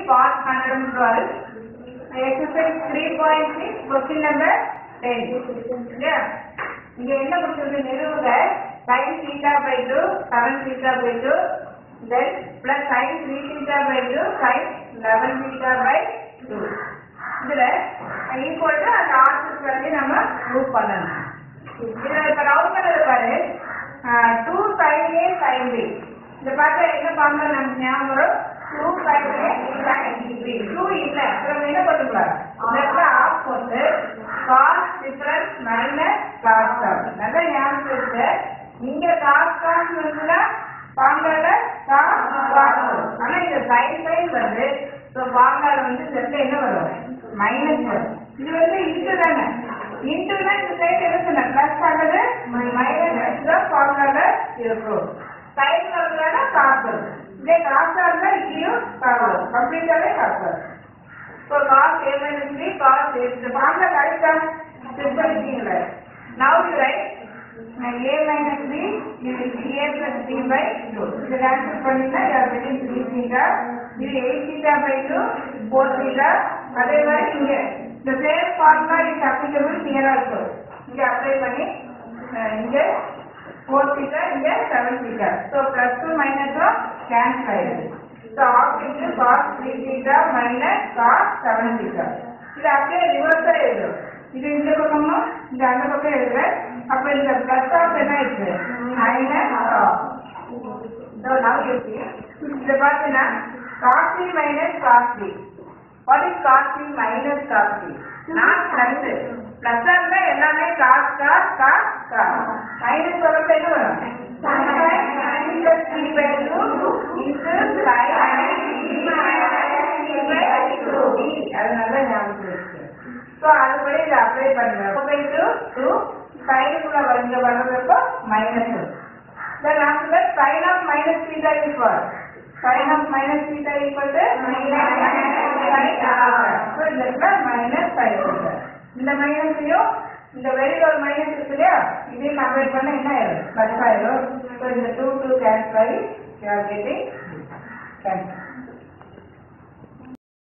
part 112. Exercise 3.6, question number 10. இல்லையா? இங்க என்ன கொடுத்திருக்கு நிறுவுக sin theta by 2, sin theta by 2, then plus sin 3 theta by 2, sin 11 theta by 2. இதுல equal to அந்த order வந்து நம்ம ப்ரூவ் பண்ணணும் இதுல இப்ப ரவுண்ட் பண்ணது பாரு two sine A sine B இந்த பார்த்தா என்ன ஃபார்முலா நமக்கு ஞாபகம் வரும் two sine A sine B two இல்ல அப்புறம் என்ன பண்ணுவாங்க இந்த இடத்துல ஆஃப் போட்டு cos difference minus cos cos நல்லா ஞாபகம் இருக்கு இங்க காஸ் காஸ் இருக்குன்னா ஃபார்முலால காஸ் காஸ் வரும் ஆனா இந்த சைன் சைன் வருது ஸோ ஃபார்முலால வந்து இந்த இடத்துல என்ன வரும் மைனஸ் வரும் இது வந்து இன்ட்டு தானே இன்ட்டு தான் இந்த சைடு என்ன சொன்ன பிளஸ் ஆகுது மைனஸ் தான் ஃபார்முலால இருக்கும் சைன் வரதுனால காசு வரும் இதே காசா இருந்தா இங்கேயும் காசு வரும் கம்ப்ளீட்டாவே காசு வரும் so cos A minus B cos A இந்த ஃபார்முலா கரெக்டா செக் பண்ணிட்டீங்களா now you write a minus b இது a plus b by 2 இது கேன்சல் பண்ணினா you are getting 3 theta இது 8 theta by 2 4 theta அதே மாதிரி இங்க the same formula is applicable here also இங்க அப்ளை பண்ணி அஹ், இங்க 4 theta இங்க 7 theta so plus 2 minus 1 cancel ஆயிடுது so half into cos 3 theta minus cos 7 theta இது அப்படியே ரிவர்ஸா எழுதும் இது இந்த பக்கமும் இந்த அந்த பக்கம் எழுதுற அப்ப இந்த பிளஸ் ஆஃப் என்ன இருக்கு minus of So now you see, இத பார்த்தீங்கன்னா cos D minus cos D what is cos D minus cos D நான் பிளஸ் பிளஸ் இருந்தா எல்லாமே cos cos cos cos minus வரப்ப என்ன வரும் அதனால ஞாபகம் இருக்கு ஸோ அதுபடி இதை அப்ளை பண்ணுவேன் ஃபோர் பை டூ டூ சைனுக்குள்ள வந்து வர்றதுப்போ minus then after that sine of minus theta equal sine of minus theta equal to so இந்த இடத்துல மைனஸ் சைன் இந்த மைனஸையும் இந்த வெளியில ஒரு மைனஸ் இருக்கு இல்லையா இதையும் கம்பேர் பண்ண என்ன ஆயிரும் பிளஸ் ஆயிரும் ஸோ இந்த டூ டூ கேன்சல் ஆகி யூ ஆர் கெட்டிங் கேன்சல்